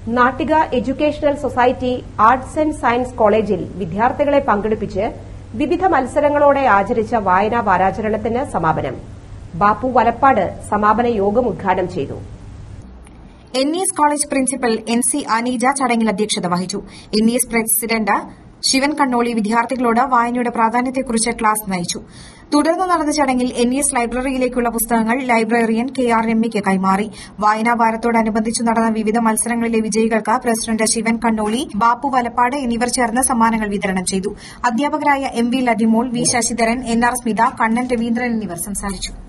Nattika educational society arts and science കോളേജിൽ വിദ്യാർത്ഥികളെ പങ്കെടുപ്പിച്ച് വിവിധ മത്സരങ്ങളോടെ ആചരിച്ച വായനാ വാരാചരണത്തിന് സമാപനം ബാപ്പു വലപ്പാട് സമാപന യോഗം ഉദ്ഘാടനം ചെയ്തു N E S college principal N C Aneeja ചടങ്ങിൽ അധ്യക്ഷത വഹിച്ചു N E S president Sivan Kannoli വിദ്യാർത്ഥികളോട് വായനയുടെ പ്രാധാന്യത്തെക്കുറിച്ച് ക്ലാസ് നയിച്ചു തുടർന്ന് നടന്ന ചടങ്ങിൽ എൻ ഇ എസ് ലൈബ്രറിയിലേക്കുള്ള പുസ്തകങ്ങൾ ലൈബ്രറിയൻ കെ ആർ എമ്മിക്ക് കൈമാറി വായനാ വാരത്തോടനുബന്ധിച്ച് നടന്ന വിവിധ മത്സരങ്ങളിലെ വിജയികൾക്ക് പ്രസിഡന്റ് ശിവൻ കണ്ണോളി ബാപ്പു വലപ്പാട് എന്നിവർ ചേർന്ന് സമ്മാനങ്ങൾ വിതരണം ചെയ്തു അധ്യാപകരായ M V Lathimol V Sasidharan N R Smitha Kannan Raveendran എന്നിവർ സംസാരിച്ചു